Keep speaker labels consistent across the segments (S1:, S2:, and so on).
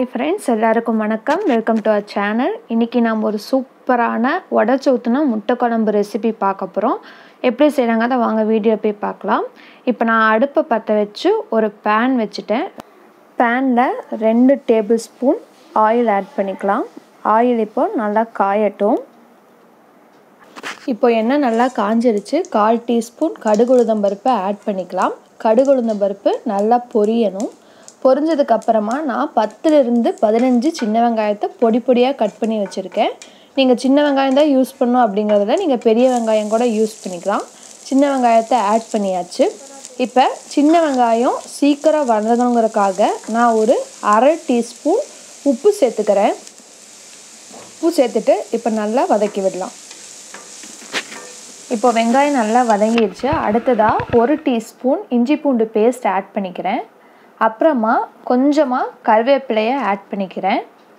S1: hi friends எல்லாருக்கும் வணக்கம் welcome to our channel இன்றைக்கி நாம் ஒரு சூப்பரான உடச்சி ஊற்றின முட்டை குழம்பு ரெசிபி பார்க்க போகிறோம் எப்படி செய்கிறாங்க அதை வாங்க வீடியோ போய் பார்க்கலாம் இப்போ நான் அடுப்பை பற்ற வச்சு ஒரு பேன் வச்சுட்டேன் பேனில் ரெண்டு டேபிள் ஸ்பூன் ஆயில் ஆட் பண்ணிக்கலாம் ஆயில் இப்போ நல்லா காயட்டும் இப்போ எண்ணெய் நல்லா காஞ்சிருச்சு கால் டீஸ்பூன் கடுகு உளுந்தம் பருப்பை ஆட் பண்ணிக்கலாம் கடுகு உளுந்தம் பருப்பு நல்லா பொரியணும் பொரிஞ்சதுக்கு அப்புறமா நான் பத்துலேருந்து பதினஞ்சு சின்ன வெங்காயத்தை பொடி பொடியாக கட் பண்ணி வச்சுருக்கேன் நீங்கள் சின்ன வெங்காயம் தான் யூஸ் பண்ணணும் அப்படிங்கிறதுல நீங்கள் பெரிய வெங்காயம் கூட யூஸ் பண்ணிக்கலாம் சின்ன வெங்காயத்தை ஆட் பண்ணியாச்சு இப்போ சின்ன வெங்காயம் சீக்கிரம் வதங்கணுங்கிறதுக்காக நான் ஒரு அரை டீஸ்பூன் உப்பு சேர்த்துக்கிறேன் உப்பு சேர்த்துட்டு இப்போ நல்லா வதக்கி விடலாம் இப்போ வெங்காயம் நல்லா வதங்கிடுச்சு அடுத்ததாக ஒரு டீஸ்பூன் இஞ்சி பூண்டு பேஸ்ட் ஆட் பண்ணிக்கிறேன் அப்புறமா கொஞ்சமாக கருவேப்பிலையை ஆட் பண்ணிக்கிறேன்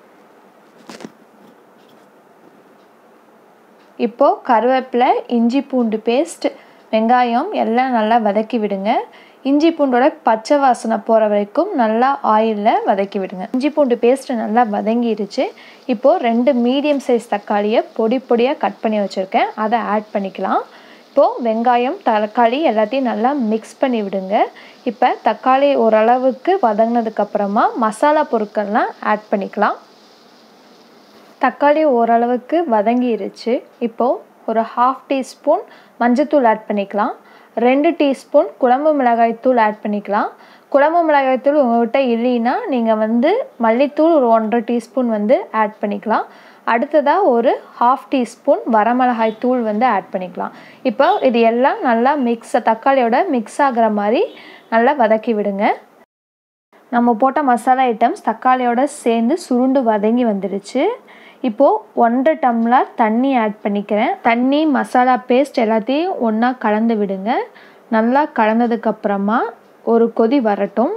S1: இப்போது கருவேப்பிலை இஞ்சி பூண்டு பேஸ்ட் வெங்காயம் எல்லாம் நல்லா வதக்கி விடுங்க இஞ்சி பூண்டோட பச்சை வாசனை போகிற வரைக்கும் நல்லா ஆயிலில் வதக்கி விடுங்க இஞ்சி பூண்டு பேஸ்ட்டு நல்லா வதங்கிடுச்சு இப்போது ரெண்டு மீடியம் சைஸ் தக்காளியை பொடி பொடியாக கட் பண்ணி வச்சுருக்கேன் அதை ஆட் பண்ணிக்கலாம் இப்போது வெங்காயம் தக்காளி எல்லாத்தையும் நல்லா மிக்ஸ் பண்ணி விடுங்க இப்போ தக்காளி ஓரளவுக்கு வதங்கினதுக்கப்புறமா மசாலா பொருட்கள்லாம் ஆட் பண்ணிக்கலாம் தக்காளி ஓரளவுக்கு வதங்கிருச்சு இப்போது ஒரு ஹாஃப் டீஸ்பூன் மஞ்சத்தூள் ஆட் பண்ணிக்கலாம் ரெண்டு டீஸ்பூன் குழம்பு மிளகாய் தூள் ஆட் பண்ணிக்கலாம் குழம்பு மிளகாய் தூள் உங்கள்கிட்ட இல்லைன்னா நீங்கள் வந்து மல்லித்தூள் ஒரு ஒன்றரை டீஸ்பூன் வந்து ஆட் பண்ணிக்கலாம் அடுத்ததாக ஒரு ஹாஃப் டீஸ்பூன் வரமிளகாய் தூள் வந்து ஆட் பண்ணிக்கலாம் இப்போ இது எல்லாம் நல்லா மிக்ஸ் தக்காளியோட மிக்ஸ் ஆகிற மாதிரி நல்லா வதக்கி விடுங்க நம்ம போட்ட மசாலா ஐட்டம்ஸ் தக்காளியோட சேர்ந்து சுருண்டு வதங்கி வந்துடுச்சு இப்போது ஒன்றரை டம்ளர் தண்ணி ஆட் பண்ணிக்கிறேன் தண்ணி மசாலா பேஸ்ட் எல்லாத்தையும் ஒன்றா கலந்து விடுங்க நல்லா கலந்ததுக்கப்புறமா ஒரு கொதி வரட்டும்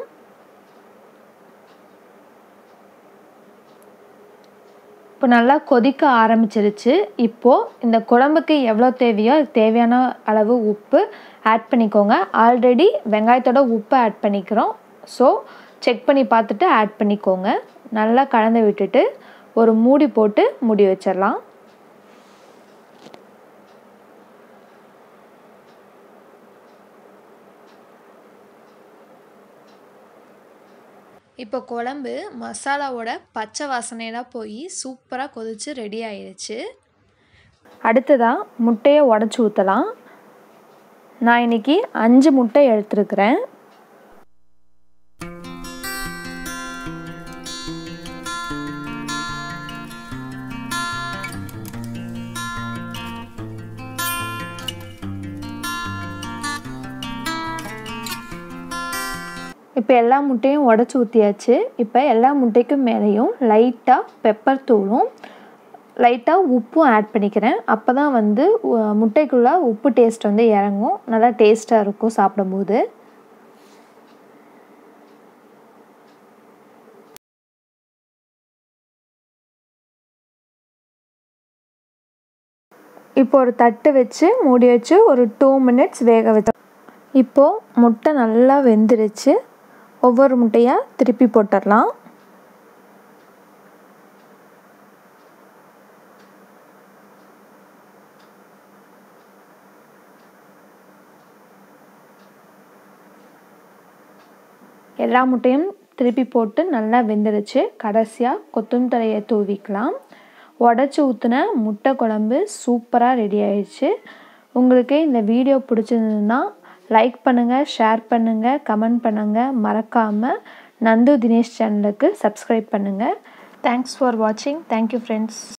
S1: இப்போ நல்லா கொதிக்க ஆரம்பிச்சிருச்சு இப்போது இந்த குழம்புக்கு எவ்வளோ தேவையோ அது தேவையான அளவு உப்பு ஆட் பண்ணிக்கோங்க ஆல்ரெடி வெங்காயத்தோட உப்பு ஆட் பண்ணிக்கிறோம் ஸோ செக் பண்ணி பார்த்துட்டு ஆட் பண்ணிக்கோங்க நல்லா கலந்து விட்டுட்டு ஒரு மூடி போட்டு மூடி வச்சிடலாம் இப்போ குழம்பு மசாலாவோட பச்சை வாசனையெல்லாம் போய் சூப்பராக கொதித்து ரெடி ஆயிடுச்சு அடுத்ததாக முட்டையை உடச்சி ஊற்றலாம் நான் இன்றைக்கி அஞ்சு முட்டை எடுத்துருக்கிறேன் இப்போ எல்லா முட்டையும் உடச்சி ஊற்றியாச்சு இப்போ எல்லா முட்டைக்கும் மேலேயும் லைட்டாக பெப்பர் தூளும் லைட்டாக உப்பும் ஆட் பண்ணிக்கிறேன் அப்போ தான் வந்து முட்டைக்குள்ளே உப்பு டேஸ்ட் வந்து இறங்கும் நல்லா டேஸ்ட்டாக இருக்கும் சாப்பிடும்போது இப்போ ஒரு தட்டு வச்சு மூடி வச்சு ஒரு டூ மினிட்ஸ் வேக வச்சு இப்போது முட்டை நல்லா வெந்துருச்சு ஒவ்வொரு முட்டையாக திருப்பி போட்டுடலாம் எல்லா முட்டையும் திருப்பி போட்டு நல்லா வெந்துருச்சு கடைசியாக கொத்தமல்லி தலையை தூவிக்கலாம் உடச்சி ஊற்றின முட்டை குழம்பு சூப்பராக ரெடி ஆயிடுச்சு உங்களுக்கு இந்த வீடியோ பிடிச்சிருந்ததுன்னா லைக் பண்ணுங்கள் ஷேர் பண்ணுங்கள் கமெண்ட் பண்ணுங்கள் மறக்காமல் நந்து தினேஷ் சேனலுக்கு சப்ஸ்கிரைப் பண்ணுங்கள் தேங்க்ஸ் ஃபார் வாட்சிங் தேங்க்யூ ஃப்ரெண்ட்ஸ்